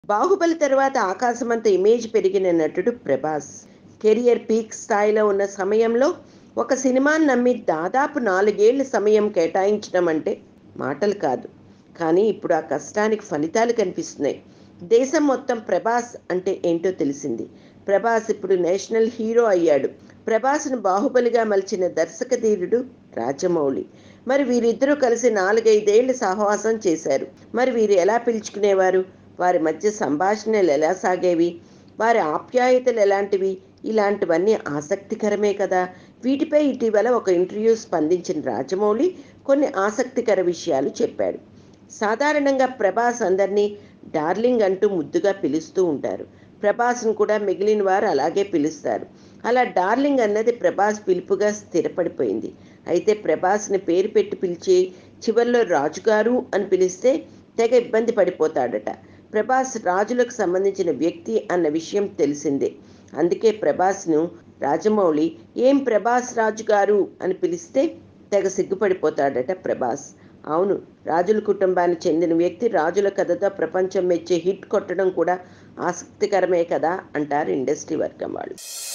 బాహుబలి తర్వాత ఆకాశమంత ఇమేజ్ పెరిగిన నటుడు ప్రభాస్ కెరియర్ పీక్ స్థాయిలో ఉన్న సమయంలో ఒక సినిమాని నమ్మి దాదాపు నాలుగేళ్ల సమయం కేటాయించడం అంటే మాటలు కాదు కానీ ఇప్పుడు ఆ కష్టానికి ఫలితాలు కనిపిస్తున్నాయి దేశం మొత్తం ప్రభాస్ అంటే ఏంటో తెలిసింది ప్రభాస్ ఇప్పుడు నేషనల్ హీరో అయ్యాడు ప్రభాస్ను బాహుబలిగా మలిచిన దర్శకధీరుడు రాజమౌళి మరి వీరిద్దరూ కలిసి నాలుగైదేళ్లు సహవాసం చేశారు మరి వీరు ఎలా పిలుచుకునేవారు వారి మధ్య సంభాషణలు ఎలా సాగేవి వారి ఆప్యాయతలు ఎలాంటివి ఇలాంటివన్నీ ఆసక్తికరమే కదా వీటిపై ఇటీవల ఒక ఇంటర్వ్యూ స్పందించిన రాజమౌళి కొన్ని ఆసక్తికర విషయాలు చెప్పాడు సాధారణంగా ప్రభాస్ అందరినీ డార్లింగ్ అంటూ ముద్దుగా పిలుస్తూ ఉంటారు ప్రభాస్ను కూడా మిగిలిన వారు అలాగే పిలుస్తారు అలా డార్లింగ్ అన్నది ప్రభాస్ పిలుపుగా స్థిరపడిపోయింది అయితే ప్రభాస్ని పేరు పెట్టి పిలిచి చివరిలో రాజుగారు అని పిలిస్తే తెగ ఇబ్బంది పడిపోతాడట ప్రభాస్ రాజులకు సంబంధించిన వ్యక్తి అన్న విషయం తెలిసిందే అందుకే ప్రభాస్ను రాజమౌళి ఏం ప్రభాస్ రాజు గారు అని పిలిస్తే తెగ సిగ్గుపడిపోతాడట ప్రభాస్ అవును రాజుల కుటుంబానికి చెందిన వ్యక్తి రాజుల కథతో ప్రపంచం మెచ్చే హిట్ కొట్టడం కూడా ఆసక్తికరమే కదా అంటారు ఇండస్ట్రీ వర్గం వాళ్ళు